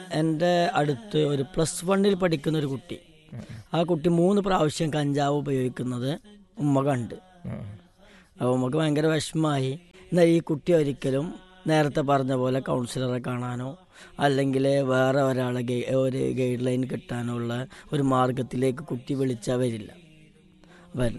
എൻ്റെ അടുത്ത് ഒരു പ്ലസ് വണ്ണിൽ പഠിക്കുന്ന ഒരു കുട്ടി ആ കുട്ടി മൂന്ന് പ്രാവശ്യം കഞ്ചാവ് ഉപയോഗിക്കുന്നത് ഉമ്മ കണ്ട് അപ്പോൾ ഉമ്മക്ക് ഭയങ്കര വിഷമമായി എന്നാൽ ഈ കുട്ടി ഒരിക്കലും നേരത്തെ പറഞ്ഞ പോലെ കൗൺസിലറെ കാണാനോ അല്ലെങ്കിൽ വേറെ ഒരാളെ ഗൈ ഒരു ഗൈഡ് ലൈൻ കിട്ടാനുള്ള ഒരു മാർഗത്തിലേക്ക് കുട്ടി വിളിച്ചാൽ വരില്ല വൻ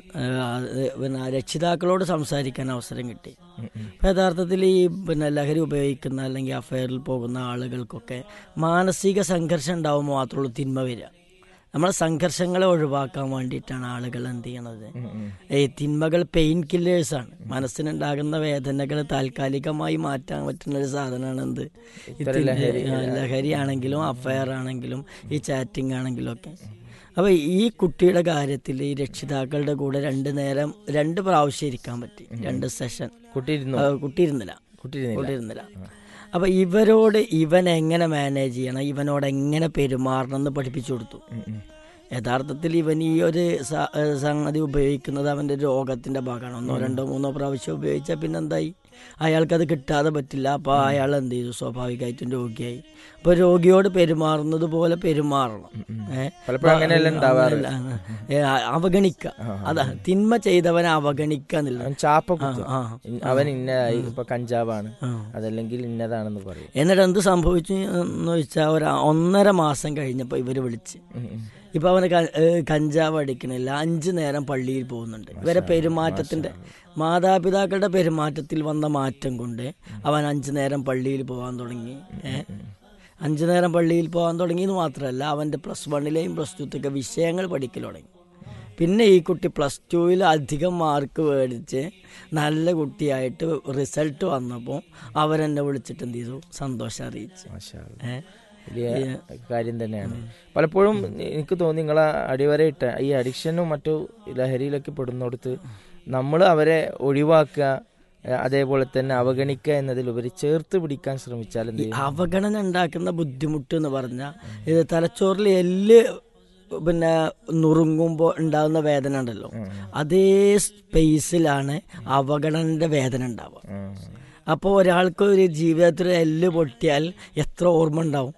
പിന്നെ രക്ഷിതാക്കളോട് സംസാരിക്കാൻ അവസരം കിട്ടി അപ്പോൾ യഥാർത്ഥത്തിൽ ഈ പിന്നെ ലഹരി ഉപയോഗിക്കുന്ന അല്ലെങ്കിൽ അഫയറിൽ പോകുന്ന ആളുകൾക്കൊക്കെ മാനസിക സംഘർഷം ഉണ്ടാവുമ്പോൾ മാത്രമുള്ളൂ തിന്മ വരിക നമ്മളെ സംഘർഷങ്ങളെ ഒഴിവാക്കാൻ വേണ്ടിയിട്ടാണ് ആളുകൾ എന്ത് ചെയ്യണത് ഈ തിന്മകൾ പെയിൻ കില്ലേഴ്സ് ആണ് മനസ്സിനുണ്ടാകുന്ന വേദനകൾ താൽക്കാലികമായി മാറ്റാൻ പറ്റുന്ന ഒരു സാധനമാണ് എന്ത് ഈ തിന്മ- ആ, ലഹരി ആണെങ്കിലും അഫയർ ആണെങ്കിലും ഈ ചാറ്റിംഗ് ആണെങ്കിലും ഒക്കെ അപ്പോൾ ഈ കുട്ടിയുടെ കാര്യത്തിൽ ഈ രക്ഷിതാക്കളുടെ കൂടെ രണ്ട് നേരം രണ്ട് പ്രാവശ്യം ഇരിക്കാൻ പറ്റി രണ്ട് സെഷൻ കുട്ടി ഇരുന്നു ആ, കുട്ടി ഇരുന്നില്ല കുട്ടി ഇരുന്നില്ല കുട്ടി ഇരുന്നില്ല അപ്പൊ ഇവരോട് ഇവൻ എങ്ങനെ മാനേജ് ചെയ്യണം ഇവനോട് എങ്ങനെ പെരുമാറണം എന്ന് പഠിപ്പിച്ചു കൊടുത്തു ഉം, ഉം. യഥാർത്ഥത്തിൽ ഇവൻ ഈ ഒരു സ- ഏഹ് സംഗതി ഉപയോഗിക്കുന്നത് അവന്റെ രോഗത്തിന്റെ ഭാഗമാണ് ഒന്നോ രണ്ടോ മൂന്നോ പ്രാവശ്യം ഉപയോഗിച്ചാൽ പിന്നെ എന്തായി അയാൾക്കത് കിട്ടാതെ പറ്റില്ല അപ്പോൾ അയാൾ എന്ത് ചെയ്തു സ്വാഭാവികമായിട്ടും രോഗിയായി അപ്പോൾ രോഗിയോട് പെരുമാറുന്നത് പോലെ പെരുമാറണം ഏഹ് പലപ്പോഴും അങ്ങനെയല്ല ഉണ്ടാവാറ് അങ്ങനെയല്ല. ഏ, അവഗണിക്കുക അതാ തിന്മ ചെയ്തവനെ അവഗണിക്കുക എന്നുള്ളത് അവൻ ചാപ്പ കുത്തും ആ ഇൻ- അവൻ ഇന്നതായി ഇപ്പൊ കഞ്ചാവാണ് ആ. അതല്ലെങ്കിൽ ഇന്നതാണെന്ന് പറയും എന്നിട്ട് എന്ത് സംഭവിച്ചു എന്ന് വെച്ചാൽ ഒരു ഒന്നര മാസം കഴിഞ്ഞപ്പോൾ ഇവര് വിളിച്ച് ഉം, ഉം. ഇപ്പൊ അവന് ക- ഏ, കഞ്ചാവ് അടിക്കണില്ല അഞ്ചു നേരം പള്ളിയിൽ പോകുന്നുണ്ട് ഇവരെ പെരുമാറ്റത്തിന്റെ മാതാപിതാക്കളുടെ പെരുമാറ്റത്തിൽ വന്ന മാറ്റം കൊണ്ട് അവൻ അഞ്ചു നേരം പള്ളിയിൽ പോകാൻ തുടങ്ങി ഏ അഞ്ചു നേരം പള്ളിയിൽ പോകാൻ തുടങ്ങിയെന്ന് മാത്രമല്ല അവന്റെ പ്ലസ് വണ്ണിലെയും പ്ലസ് ടുത്തൊക്കെ വിഷയങ്ങൾ പഠിക്കൽ തുടങ്ങി പിന്നെ ഈ കുട്ടി പ്ലസ് ടുവിൽ അധികം മാർക്ക് മേടിച്ച് നല്ല കുട്ടിയായിട്ട് റിസൾട്ട് വന്നപ്പോൾ അവരെന്നെ വിളിച്ചിട്ട് എന്ത് ചെയ്തു സന്തോഷം അറിയിച്ചു മാഷാ അല്ലാ. ഏഹ് വലിയ കാര്യം തന്നെയാണ് പലപ്പോഴും എനിക്ക് തോന്നി നിങ്ങളെ അടിവരയിട്ട ഈ അഡിക്ഷനും മറ്റു ലഹരിയിലൊക്കെ പെടുന്നിടത്ത് നമ്മൾ അവരെ ഒഴിവാക്കുക ഏ, അതേപോലെ തന്നെ അവഗണിക്കുക എന്നതിലുപരി ചേർത്ത് പിടിക്കാൻ ശ്രമിച്ചാൽ എന്ത് ചെയ്യും അവഗണന ഉണ്ടാക്കുന്ന ബുദ്ധിമുട്ട് എന്ന് പറഞ്ഞാൽ ഇത് തലച്ചോറിൽ എല്ല് പിന്നെ നുറുങ്ങുമ്പോൾ ഉണ്ടാകുന്ന വേദന ഉണ്ടല്ലോ അതേ സ്പേസിലാണ് അവഗണനന്റെ വേദന ഉണ്ടാവുക ഉം. അപ്പോൾ ഒരാൾക്ക് ഒരു ജീവിതത്തിൽ എല്ല് പൊട്ടിയാൽ എത്ര ഓർമ്മ ഉണ്ടാവും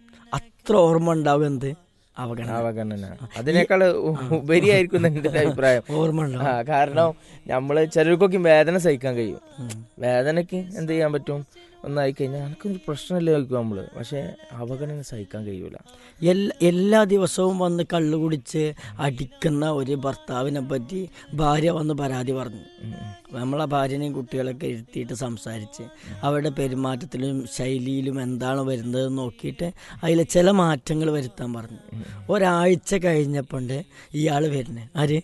അത്ര ഓർമ്മ ഉണ്ടാവും എന്ത് അവഗണന അവഗണന അതിനേക്കാൾ ഉപരിയായിരിക്കും എന്റെ ഒരു അഭിപ്രായം ഓർമ്മ ഉണ്ടാവും ആ കാരണം നമ്മള് ചിലർക്കൊക്കെ വേദന സഹിക്കാൻ കഴിയും വേദനക്ക് എന്ത് ചെയ്യാൻ പറ്റും ഒന്നായി കഴിഞ്ഞാൽ എനിക്കൊരു പ്രശ്നമില്ല ചോദിക്കും നമ്മള് പക്ഷെ അവഗണന സഹിക്കാൻ കഴിയൂല എല്ലാ എല്ലാ ദിവസവും വന്ന് കള്ളു കുടിച്ച് അടിക്കുന്ന ഒരു ഭർത്താവിനെ പറ്റി ഭാര്യ വന്ന് പരാതി പറഞ്ഞു നമ്മളെ ഭാര്യനെയും കുട്ടികളൊക്കെ ഇരുത്തിയിട്ട് സംസാരിച്ച് അവരുടെ പെരുമാറ്റത്തിലും ശൈലിയിലും എന്താണ് വരുന്നത് നോക്കിയിട്ട് അതിൽ ചില മാറ്റങ്ങൾ വരുത്താൻ പറഞ്ഞു ഒരാഴ്ച കഴിഞ്ഞപ്പോണ്ട് ഇയാൾ വരുന്നത് ആര്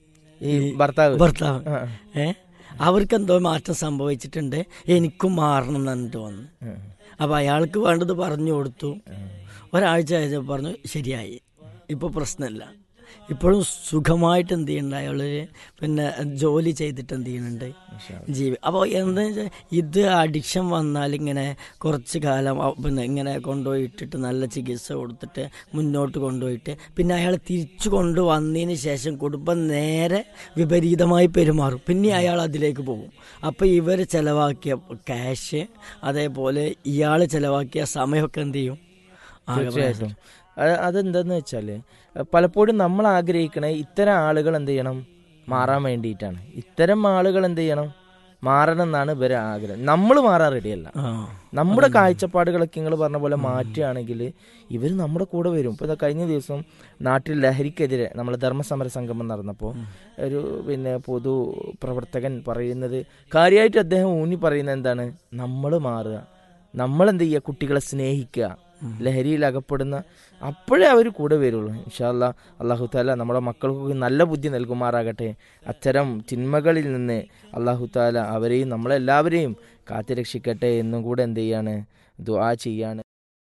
ഈ ഭർത്താവ് ഭർത്താവ് ആ, ഏ അവർക്ക് എന്തോ മാറ്റം സംഭവിച്ചിട്ടുണ്ട് എനിക്കും മാറണം എന്ന് പറഞ്ഞിട്ട് വന്നു ഉം. അപ്പൊ അയാൾക്ക് വേണ്ടത് പറഞ്ഞു കൊടുത്തു ഒരാഴ്ച കഴിഞ്ഞപ്പോൾ പറഞ്ഞു ശരിയായി ഇപ്പോൾ പ്രശ്നമില്ല ഇപ്പോഴും സുഖമായിട്ട് എന്ത് ചെയ്യുന്നുണ്ട് അയാളൊരു പിന്നെ ജോലി ചെയ്തിട്ട് എന്ത് ചെയ്യുന്നുണ്ട് ജീവി അപ്പോൾ എന്താ വെച്ചാൽ ഇത് അഡിക്ഷൻ വന്നാൽ ഇങ്ങനെ കുറച്ച് കാലം അവ- പിന്നെ ഇങ്ങനെ കൊണ്ടുപോയിട്ടിട്ട് നല്ല ചികിത്സ കൊടുത്തിട്ട് മുന്നോട്ട് കൊണ്ടുപോയിട്ട് പിന്നെ അയാൾ തിരിച്ചു കൊണ്ടുവന്നതിന് ശേഷം കുടുംബം നേരെ വിപരീതമായി പെരുമാറും പിന്നെ അയാൾ അതിലേക്ക് പോകും അപ്പോൾ ഇവർ ചിലവാക്കിയ ക്യാഷ് അതേപോലെ ഇയാൾ ചിലവാക്കിയ സമയമൊക്കെ എന്ത് ചെയ്യും ആകെ തീർച്ചയായിട്ടും അത് അതെന്താന്ന് വെച്ചാല് പലപ്പോഴും നമ്മൾ ആഗ്രഹിക്കണേ ഇത്തരം ആളുകൾ എന്ത് ചെയ്യണം മാറാൻ വേണ്ടിയിട്ടാണ് ഇത്തരം ആളുകൾ എന്ത് ചെയ്യണം മാറണം എന്നാണ് ഇവരെ ആഗ്രഹം നമ്മൾ മാറാൻ റെഡിയല്ല ആ നമ്മുടെ കാഴ്ചപ്പാടുകളൊക്കെ നിങ്ങൾ പറഞ്ഞ പോലെ മാറ്റുകയാണെങ്കിൽ ഇവർ നമ്മുടെ കൂടെ വരും ഇപ്പോൾ ഇതാ കഴിഞ്ഞ ദിവസം നാട്ടിൽ ലഹരിക്കെതിരെ നമ്മൾ ധർമ്മസമര സംഗമം നടന്നപ്പോൾ ഒരു പിന്നെ പൊതു പ്രവർത്തകൻ പറയുന്നത് കാര്യമായിട്ട് അദ്ദേഹം ഊന്നി പറയുന്നത് എന്താണ് നമ്മൾ മാറുക നമ്മൾ എന്ത് ചെയ്യുക കുട്ടികളെ സ്നേഹിക്കുക ലഹരിയിൽ അകപ്പെടുന്ന അപ്പോഴേ അവർ കൂടെ വരുള്ളൂ ഇൻഷാല്ല അള്ളാഹു താല നമ്മുടെ മക്കൾക്കൊക്കെ നല്ല ബുദ്ധി നൽകുമാറാകട്ടെ അത്തരം തിന്മകളിൽ നിന്ന് അള്ളാഹു താല അവരെയും നമ്മളെല്ലാവരെയും കാത്തുരക്ഷിക്കട്ടെ എന്നും കൂടെ എന്ത് ചെയ്യാണ് ദുആ ചെയ്യാണ്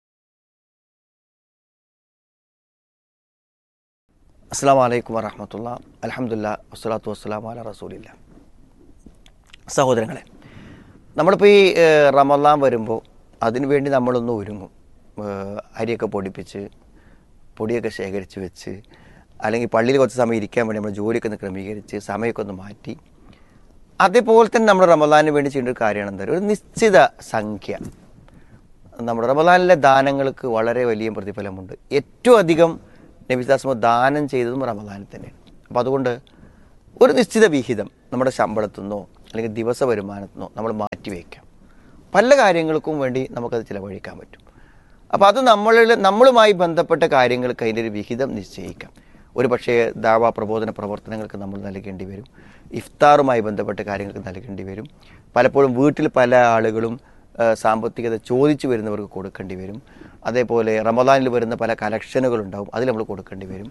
അസ്സാം വലൈക്കും വറഹമത്തുള്ള അലഹമുല്ല വസ്സലാത്തു വസ്സലാം അല റസൂലില്ല സഹോദരങ്ങളെ നമ്മളിപ്പോൾ ഈ ഏഹ്, റമദാൻ വരുമ്പോൾ അതിനു വേണ്ടി നമ്മളൊന്ന് ഒരുങ്ങും ഏഹ്, അരിയൊക്കെ പൊടിപ്പിച്ച് പൊടിയൊക്കെ ശേഖരിച്ച് വെച്ച് അല്ലെങ്കിൽ പള്ളിയിൽ കുറച്ച് സമയം ഇരിക്കാൻ വേണ്ടി നമ്മൾ ജോലിയൊക്കെ ഒന്ന് ക്രമീകരിച്ച് സമയമൊക്കെ ഒന്ന് മാറ്റി അതേപോലെ തന്നെ നമ്മൾ റമദാനിന് വേണ്ടി ചെയ്യേണ്ട ഒരു കാര്യമാണ് എന്താ ഒരു നിശ്ചിത സംഖ്യ നമ്മുടെ റമദാനിലെ ദാനങ്ങൾക്ക് വളരെ വലിയ പ്രതിഫലമുണ്ട് ഏറ്റവും അധികം നബിദാസ്മ ദാനം ചെയ്തതും റമദാനിൽ തന്നെയാണ് അപ്പോൾ അതുകൊണ്ട് ഒരു നിശ്ചിത വിഹിതം നമ്മുടെ ശമ്പളത്തിൽ നിന്നോ അല്ലെങ്കിൽ ദിവസ വരുമാനത്തിൽ നിന്നോ നമ്മൾ മാറ്റിവെക്കാം പല കാര്യങ്ങൾക്കും വേണ്ടി നമുക്കത് ചിലവഴിക്കാൻ പറ്റും അപ്പോൾ അത് നമ്മളിൽ നമ്മളുമായി ബന്ധപ്പെട്ട കാര്യങ്ങൾക്ക് അതിൻ്റെ ഒരു വിഹിതം നിശ്ചയിക്കാം ഒരു പക്ഷേ ദാവാ പ്രബോധന പ്രവർത്തനങ്ങൾക്ക് നമ്മൾ നൽകേണ്ടി വരും ഇഫ്താറുമായി ബന്ധപ്പെട്ട കാര്യങ്ങൾക്ക് നൽകേണ്ടി വരും പലപ്പോഴും വീട്ടിൽ പല ആളുകളും ആ, സാമ്പത്തികത ചോദിച്ചു വരുന്നവർക്ക് കൊടുക്കേണ്ടി വരും അതേപോലെ റമദാനിൽ വരുന്ന പല കലക്ഷനുകളുണ്ടാവും അതിൽ നമ്മൾ കൊടുക്കേണ്ടി വരും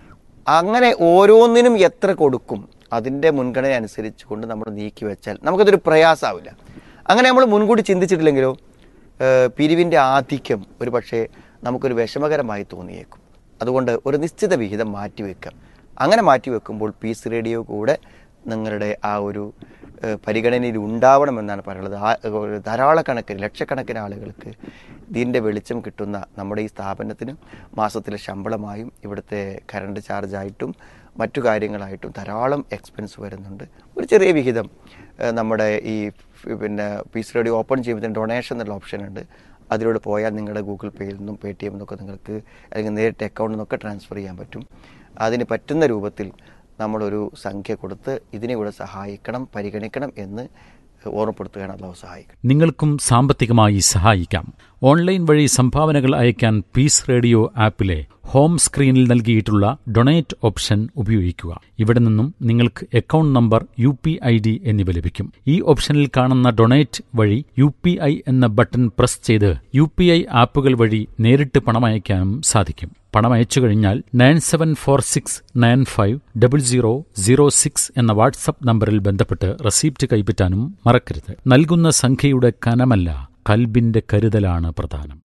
അങ്ങനെ ഓരോന്നിനും എത്ര കൊടുക്കും അതിൻ്റെ മുൻഗണന അനുസരിച്ച് കൊണ്ട് നമ്മൾ നീക്കി വെച്ചാൽ നമുക്കതൊരു പ്രയാസമാവില്ല അങ്ങനെ നമ്മൾ മുൻകൂട്ടി ചിന്തിച്ചിട്ടില്ലെങ്കിലോ ഏഹ് പിരിവിൻ്റെ ആധിക്യം ഒരു പക്ഷേ നമുക്കൊരു വിഷമകരമായി തോന്നിയേക്കും അതുകൊണ്ട് ഒരു നിശ്ചിത വിഹിതം മാറ്റിവെക്കാം അങ്ങനെ മാറ്റിവെക്കുമ്പോൾ പീസ് റേഡിയോ കൂടെ നിങ്ങളുടെ ആ ഒരു ഏഹ് പരിഗണനയിൽ ഉണ്ടാവണമെന്നാണ് പറയുന്നത് ആ ഒരു ധാരാളക്കണക്കിന് ലക്ഷക്കണക്കിന് ആളുകൾക്ക് ഇതിൻ്റെ വെളിച്ചം കിട്ടുന്ന നമ്മുടെ ഈ സ്ഥാപനത്തിന് മാസത്തിലെ ശമ്പളമായും ഇവിടുത്തെ കറണ്ട് ചാർജായിട്ടും മറ്റു കാര്യങ്ങളായിട്ടും ധാരാളം എക്സ്പെൻസ് വരുന്നുണ്ട് ഒരു ചെറിയ വിഹിതം ഏഹ് നമ്മുടെ ഈ ഫ് പിന്നെ പീസ് റേഡിയോ ഓപ്പൺ ചെയ്യുമ്പോൾ ഡൊണേഷൻ എന്നുള്ള ഓപ്ഷൻ ഉണ്ട് അതിലൂടെ പോയാൽ നിങ്ങളുടെ ഗൂഗിൾ പേയിൽ നിന്നും പേ ടി എം നിന്നൊക്കെ നിങ്ങൾക്ക് അല്ലെങ്കിൽ നേരിട്ട് അക്കൗണ്ടിൽ നിന്നൊക്കെ ട്രാൻസ്ഫർ ചെയ്യാൻ പറ്റും അതിന് പറ്റുന്ന രൂപത്തിൽ നമ്മളൊരു സംഖ്യ കൊടുത്ത് ഇതിനെ കൂടെ സഹായിക്കണം പരിഗണിക്കണം എന്ന് ഓർമ്മപ്പെടുത്തുകയാണ് അള്ളാഹു സഹായിക്കണം നിങ്ങൾക്കും സാമ്പത്തികമായി സഹായിക്കാം ഓൺലൈൻ വഴി സംഭാവനകൾ അയക്കാൻ പീസ് റേഡിയോ ആപ്പിലെ ഹോം സ്ക്രീനിൽ നൽകിയിട്ടുള്ള ഡൊണേറ്റ് ഓപ്ഷൻ ഉപയോഗിക്കുക ഇവിടെ നിന്നും നിങ്ങൾക്ക് account number U P I D എന്നിവ ലഭിക്കും ഈ ഓപ്ഷനിൽ കാണുന്ന ഡൊണേറ്റ് വഴി യു പി ഐ എന്ന ബട്ടൺ പ്രസ് ചെയ്ത് യു പി ഐ ആപ്പുകൾ വഴി നേരിട്ട് പണം അയക്കാനും സാധിക്കും പണം അയച്ചു കഴിഞ്ഞാൽ nine seven four six nine five double zero zero six എന്ന വാട്സപ്പ് നമ്പറിൽ ബന്ധപ്പെട്ട് റെസീപ്റ്റ് കൈപ്പറ്റാനും മറക്കരുത് നൽകുന്ന സംഖ്യയുടെ കനമല്ല കൽബിന്റെ കരുതലാണ് പ്രധാനം